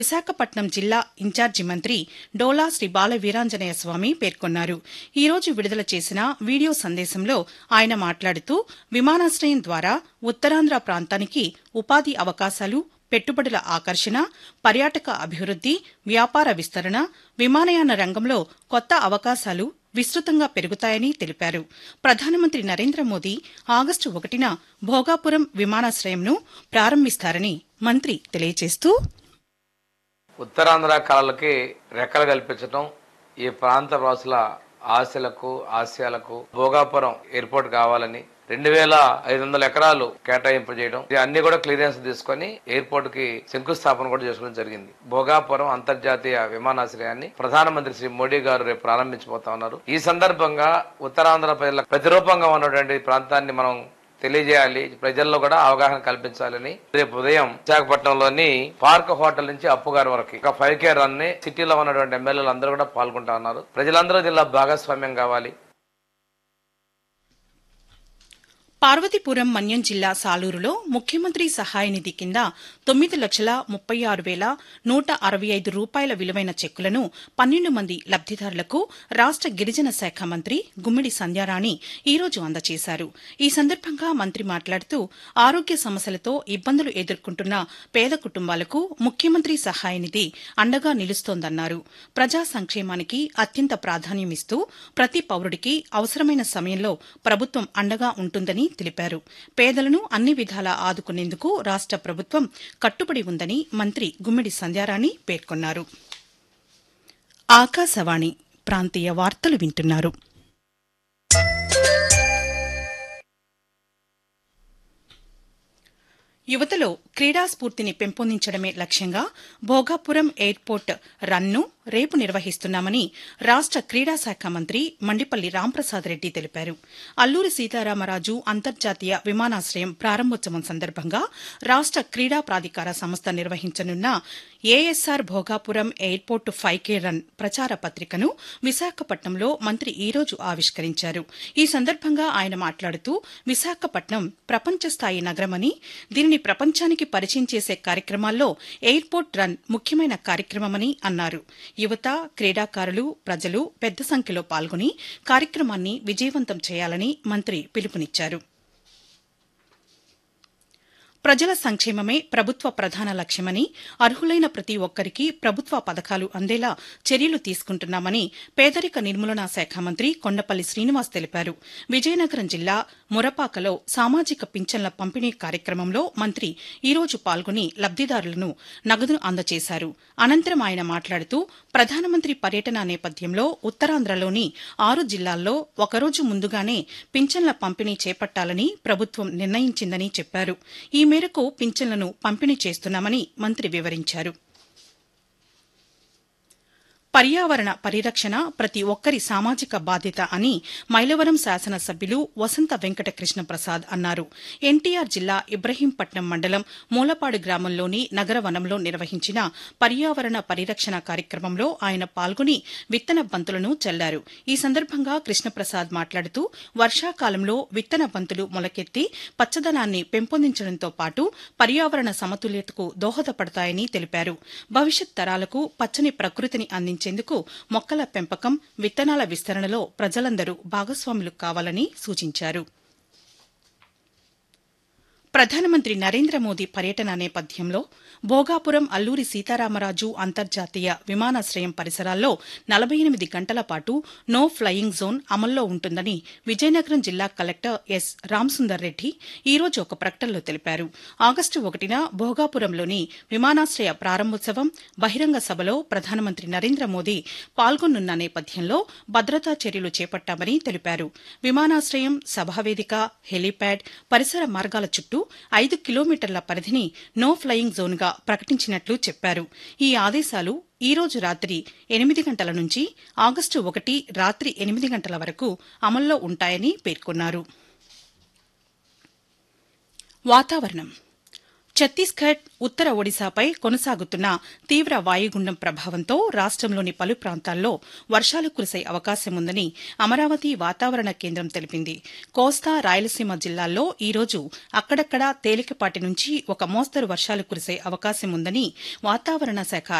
విశాఖపట్నం జిల్లా ఇన్ఛార్జి మంత్రి డోలా శ్రీ బాల వీరాంజనేయ స్వామి పేర్కొన్నారు ఈ రోజు విడుదల చేసిన వీడియో సందేశంలో ఆయన మాట్లాడుతూ విమానాశ్రయం ద్వారా ఉత్తరాంధ్ర ప్రాంతానికి ఉపాధి అవకాశాలు పెట్టుబడుల ఆకర్షణ పర్యాటక అభివృద్ది వ్యాపార విస్తరణ విమానయాన రంగంలో కొత్త అవకాశాలు విస్తృతంగా పెరుగుతాయని తెలిపారు ప్రధానమంత్రి నరేంద్ర మోదీ ఆగస్టు ఒకటిన భోగాపురం విమానాశ్రయంను ప్రారంభిస్తారని మంత్రి తెలియజేస్తూ ఉత్తరాంధ్ర కళలకి రెక్కలు కల్పించడం ఈ ప్రాంత వాసుల ఆశలకు ఆశయాలకు భోగాపురం ఎయిర్పోర్ట్ కావాలని రెండు వేల ఐదు వందల ఎకరాలు కేటాయింపు చేయడం ఇది అన్ని కూడా క్లియరెన్స్ తీసుకొని ఎయిర్పోర్ట్ కి శంకుస్థాపన కూడా చేసుకోవడం జరిగింది భోగాపురం అంతర్జాతీయ విమానాశ్రయాన్ని ప్రధానమంత్రి శ్రీ మోడీ గారు రేపు ప్రారంభించబోతా ఉన్నారు ఈ సందర్భంగా ఉత్తరాంధ్ర ప్రజలకు ప్రతిరూపంగా ఉన్నటువంటి ప్రాంతాన్ని మనం తెలియజేయాలి ప్రజల్లో కూడా అవగాహన కల్పించాలని రేపు ఉదయం విశాఖపట్నంలోని పార్క్ హోటల్ నుంచి అప్పుగారి వరకు ఒక ఫైవ్ కే రన్ ని సిటీలో ఉన్నటువంటి ఎమ్మెల్యేలు అందరూ కూడా పాల్గొంటా ఉన్నారు ప్రజలందరూ దీనిలో భాగస్వామ్యం కావాలి పార్వతీపురం మన్యం జిల్లా సాలూరులో ముఖ్యమంత్రి సహాయ నిధి కింద తొమ్మిది లక్షల ముప్పై ఆరు వేల నూట అరవై ఐదు రూపాయల విలువైన చెక్కులను పన్నెండు మంది లబ్దిదారులకు రాష్ట గిరిజన శాఖ మంత్రి గుమ్మిడి సంధ్యారాణి ఈ రోజు అందజేశారు ఈ సందర్భంగా మంత్రి మాట్లాడుతూ ఆరోగ్య సమస్యలతో ఇబ్బందులు ఎదుర్కొంటున్న పేద కుటుంబాలకు ముఖ్యమంత్రి సహాయ నిధి అండగా నిలుస్తోందన్నారు ప్రజా సంక్షేమానికి అత్యంత ప్రాధాన్యమిస్తూ ప్రతి పౌరుడికి అవసరమైన సమయంలో ప్రభుత్వం అండగా ఉంటుందని తెలిపారు పేదలను అన్ని విధాలా ఆదుకునేందుకు రాష్ట ప్రభుత్వం కట్టుబడి ఉందని మంత్రి గుమ్మిడి సంధ్యారాణి పేర్కొన్నారు ఆకాశవాణి ప్రాంతీయ వార్తలు వింటున్నారు యువతలో క్రీడా స్ఫూర్తిని పెంపొందించడమే లక్ష్యంగా భోగాపురం ఎయిర్పోర్ట్ రన్ను రేపు నిర్వహిస్తున్నామని రాష్ట క్రీడా శాఖ మంత్రి మండిపల్లి రాంప్రసాద్ రెడ్డి తెలిపారు అల్లూరి సీతారామరాజు అంతర్జాతీయ విమానాశ్రయం ప్రారంభోత్సవం సందర్భంగా రాష్ట క్రీడా ప్రాధికార సంస్థ నిర్వహించనున్న ASR Bhogapuram airport five K run ప్రచార పత్రికను విశాఖపట్నంలో మంత్రి ఈ రోజు ఆవిష్కరించారు ఈ సందర్భంగా ఆయన మాట్లాడుతూ విశాఖపట్నం ప్రపంచ స్థాయి నగరమని దీనిని ప్రపంచానికి పరిచయం చేసే కార్యక్రమాల్లో ఎయిర్పోర్ట్ రన్ ముఖ్యమైన కార్యక్రమమని అన్నారు యువత క్రీడాకారులు ప్రజలు పెద్ద సంఖ్యలో పాల్గొని కార్యక్రమాన్ని విజయవంతం చేయాలని మంత్రి పిలుపునిచ్చారు ప్రజల సంక్షేమమే ప్రభుత్వ ప్రధాన లక్ష్యమని అర్హులైన ప్రతి ఒక్కరికి ప్రభుత్వ పథకాలు అందేలా చర్యలు తీసుకుంటున్నామని పేదరిక నిర్మూలనా శాఖ మంత్రి కొండపల్లి శ్రీనివాస్ తెలిపారు విజయనగరం జిల్లా మురపాకలో సామాజిక పింఛన్ల పంపిణీ కార్యక్రమంలో మంత్రి ఈ రోజు పాల్గొని లబ్దిదారులను నగదును అందజేశారు అనంతరం ఆయన మాట్లాడుతూ ప్రధానమంత్రి పర్యటన నేపథ్యంలో ఉత్తరాంధ్రలోని ఆరు జిల్లాల్లో ఒకరోజు ముందుగానే పింఛన్ల పంపిణీ చేపట్టాలని ప్రభుత్వం నిర్ణయించిందని చెప్పారు ఈ మేరకు పింఛన్లను పంపిణీ చేస్తున్నామని మంత్రి వివరించారు పర్యావరణ పరిరక్షణ ప్రతి ఒక్కరి సామాజిక బాధ్యత అని మైలవరం శాసనసభ్యులు వసంత వెంకట కృష్ణ ప్రసాద్ అన్నారు ఎన్టీఆర్ జిల్లా ఇబ్రహీంపట్నం మండలం మూలపాడు గ్రామంలోని నగర వనంలో నిర్వహించిన పర్యావరణ పరిరక్షణ కార్యక్రమంలో ఆయన పాల్గొని విత్తన బంతులను చల్లారు ఈ సందర్భంగా కృష్ణప్రసాద్ మాట్లాడుతూ వర్షాకాలంలో విత్తన బంతులు మొలకెత్తి పచ్చదనాన్ని పెంపొందించడంతో పాటు పర్యావరణ సమతుల్యతకు దోహదపడతాయని తెలిపారు భవిష్యత్ తరాలకు పచ్చని ప్రకృతిని అందించారు అందించేందుకు మొక్కల పెంపకం విత్తనాల విస్తరణలో ప్రజలందరూ భాగస్వాములు కావాలని సూచించారు ప్రధానమంత్రి నరేంద్ర మోదీ పర్యటన నేపథ్యంలో భోగాపురం అల్లూరి సీతారామరాజు అంతర్జాతీయ విమానాశ్రయం పరిసరాల్లో నలభై ఎనిమిది గంటల పాటు నో ఫ్లయింగ్ జోన్ అమల్లో ఉంటుందని విజయనగరం జిల్లా కలెక్టర్ ఎస్ రామసుందర్ రెడ్డి ఈ రోజు ఒక ప్రకటనలో తెలిపారు ఆగస్టు ఒకటిన భోగాపురంలోని విమానాశ్రయ ప్రారంభోత్సవం బహిరంగ సభలో ప్రధానమంత్రి నరేంద్ర మోదీ పాల్గొనున్న నేపథ్యంలో భద్రతా చర్యలు చేపట్టామని తెలిపారు విమానాశ్రయం సభావేదిక హెలీప్యాడ్ పరిసర మార్గాల చుట్టూ ఐదు కిలోమీటర్ల పరిధిని నో ఫ్లయింగ్ జోన్గా ప్రకటించినట్లు చెప్పారు ఈ ఆదేశాలు ఈ రోజు రాత్రి ఎనిమిది గంటల నుంచి ఆగస్టు ఒకటి రాత్రి ఎనిమిది గంటల వరకు అమల్లో ఉంటాయని పేర్కొన్నారు వాతావరణం ఛత్తీస్గఢ్ ఉత్తర ఒడిశాపై కొనసాగుతున్న తీవ్ర వాయుగుండం ప్రభావంతో రాష్టంలోని పలు ప్రాంతాల్లో వర్షాలు కురిసే అవకాశం ఉందని అమరావతి వాతావరణ కేంద్రం తెలిపింది కోస్తా రాయలసీమ జిల్లాల్లో ఈ రోజు అక్కడక్కడా తేలికపాటి నుంచి ఒక మోస్తరు వర్షాలు కురిసే అవకాశం ఉందని వాతావరణ శాఖ